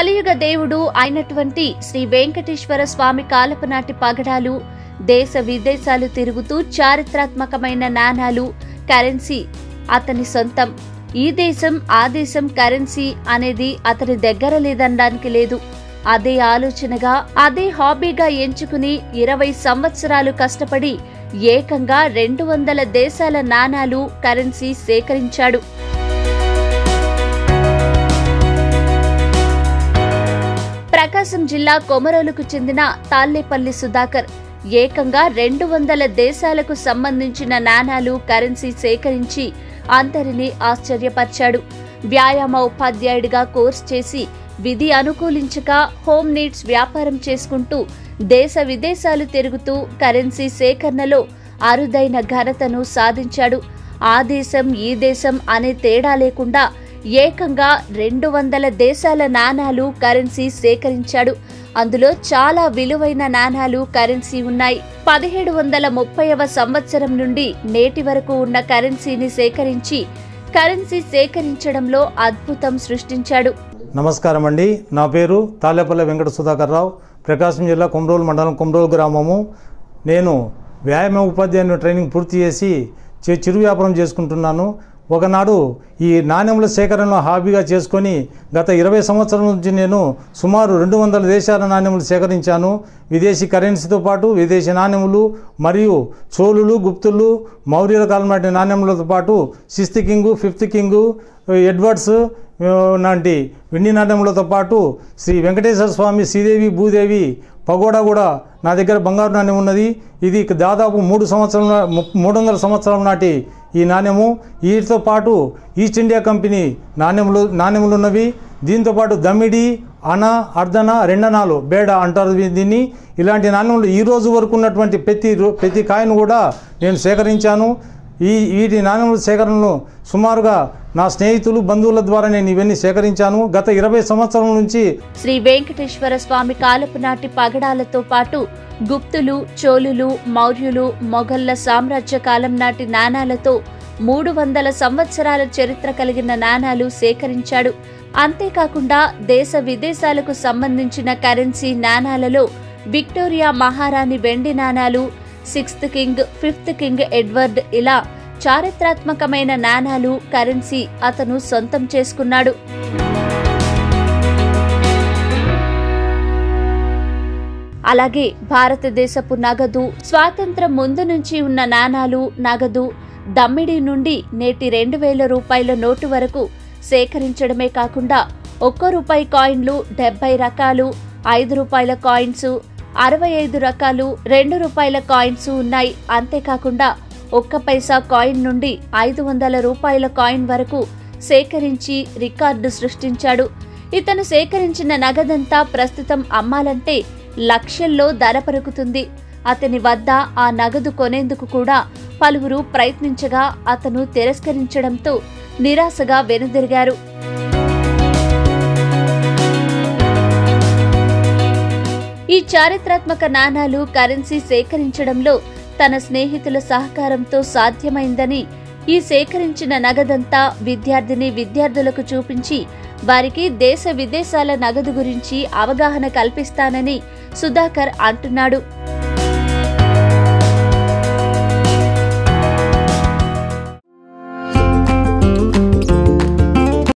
కలియుగ దేవుడు అయినటువంటి శ్రీ వెంకటేశ్వర స్వామి కాలపు నాటి పగడాలు దేశ విదేశాలు తిరుగుతూ చారిత్రాత్మకమైన నాణాలు కరెన్సీ అతని సొంతం ఈ దేశం ఆ దేశం కరెన్సీ అనేది అతని దగ్గర లేదనడానికి లేదు అదే ఆలోచనగా అదే హాబీగా ఎంచుకుని ఇరవై సంవత్సరాలు కష్టపడి ఏకంగా రెండు వందల దేశాల నాణాలు కరెన్సీ సేకరించాడు ప్రకాశం జిల్లా కొమరోలుకు చెందిన తాళ్లేపల్లి సుధాకర్ ఏకంగా రెండు వందల దేశాలకు సంబంధించిన నాణాలు కరెన్సీ సేకరించి అందరినీ ఆశ్చర్యపరిచాడు వ్యాయామ ఉపాధ్యాయుడిగా కోర్స్ చేసి విధి అనుకూలించక హోమ్ నీడ్స్ వ్యాపారం చేసుకుంటూ దేశ విదేశాలు తిరుగుతూ కరెన్సీ సేకరణలో అరుదైన ఘనతను సాధించాడు ఆ దేశం ఈ దేశం అనే తేడా లేకుండా ఏకంగా రెండు వందల దేశాల నాణాలు కరెన్సీ సేకరించాడు అందులో చాలా విలువైన నాణాలు కరెన్సీ ఉన్నాయి పదిహేడు వందల ముప్పైవ సంవత్సరం నుండి నేటి వరకు ఉన్న కరెన్సీని సేకరించి కరెన్సీ సేకరించడంలో అద్భుతం సృష్టించాడు నమస్కారం అండి నా పేరు తాలేపల్లి వెంకట సుధాకర్ రావు ప్రకాశం జిల్లా కొమరోలు మండలం కొమరోలు గ్రామము నేను వ్యాయామ ఉపాధ్యాయుని ట్రైనింగ్ పూర్తి చేసి చి- చిరు వ్యాపారం చేసుకుంటున్నాను ఒకనాడు ఈ నాణ్యముల సేకరణలో హాబీగా చేసుకొని గత ఇరవై సంవత్సరాల నుంచి నేను సుమారు రెండు వందల దేశాల నాణ్యములు సేకరించాను విదేశీ కరెన్సీతో పాటు విదేశీ నాణ్యములు మరియు చోళులు గుప్తులు మౌర్యుల కాలం నాటి నాణ్యములతో పాటు sixth king fifth king Edwards ఆ, లాంటి వెండి నాణ్యములతో పాటు శ్రీ వెంకటేశ్వర స్వామి శ్రీదేవి భూదేవి పగోడా కూడా నా దగ్గర బంగారు నాణ్యం ఉన్నది ఇది దాదాపు మూడు సంవత్సరాల ము- మూడు వందల సంవత్సరాల నాటి ఈ నాణ్యము వీటితో పాటు ఈస్ట్ ఇండియా కంపెనీ నాణ్యములు నాణ్యములు ఉన్నవి దీంతో పాటు దమిడి అన అర్ధన రెండనాలు బేడ అంటారు దీ- దీన్ని ఇలాంటి నాణ్యములు ఈ రోజు వరకు ఉన్నటువంటి ప్రతి రో- ప్రతి కాయను కూడా నేను సేకరించాను ఈ వీటి నాణ్యముల సేకరణను సుమారుగా నా స్నేహితులు బంధువుల ద్వారా నేను ఇవన్నీ సేకరించాను గత ఇరవై సంవత్సరాల నుంచి శ్రీ వెంకటేశ్వర స్వామి కాలపు నాటి పగడాలతో పాటు గుప్తులు చోళులు మౌర్యులు మొఘళ్ల సామ్రాజ్య కాలం నాటి నాణాలతో మూడు వందల సంవత్సరాల చరిత్ర కలిగిన నాణాలు సేకరించాడు అంతేకాకుండా దేశ విదేశాలకు సంబంధించిన కరెన్సీ నాణాలలో విక్టోరియా మహారాణి వెండి నాణాలు sixth king fifth king Edward ఇలా చారిత్రాత్మకమైన నాణాలు కరెన్సీ అతను సొంతం చేసుకున్నాడు అలాగే భారతదేశపు నగదు స్వాతంత్రం ముందు నుంచి ఉన్న నాణాలు నగదు దమ్మిడి నుండి నేటి రెండు వేల రూపాయల నోటు వరకు సేకరించడమే కాకుండా ఒక్క రూపాయి కాయిన్లు డెబ్బై రకాలు ఐదు రూపాయల కాయిన్స్ అరవై ఐదు రకాలు రెండు రూపాయల కాయిన్స్ ఉన్నాయి అంతేకాకుండా ఒక్క పైసా కాయిన్ నుండి ఐదు వందల రూపాయల కాయిన్ వరకు సేకరించి రికార్డు సృష్టించాడు ఇతను సేకరించిన నగదంతా ప్రస్తుతం అమ్మాలంటే లక్షల్లో ధర పలుకుతుంది అతని వద్ద ఆ నగదు కొనేందుకు కూడా పలువురు ప్రయత్నించగా అతను తిరస్కరించడంతో నిరాశగా వెనుదిరిగారు ఈ చారిత్రాత్మక నాణాలు కరెన్సీ సేకరించడంలో తన స్నేహితుల సహకారంతో సాధ్యమైందని ఈ సేకరించిన నగదంతా విద్యార్థిని విద్యార్థులకు చూపించి వారికి దేశ విదేశాల నగదు గురించి అవగాహన కల్పిస్తానని సుధాకర్ అంటున్నాడు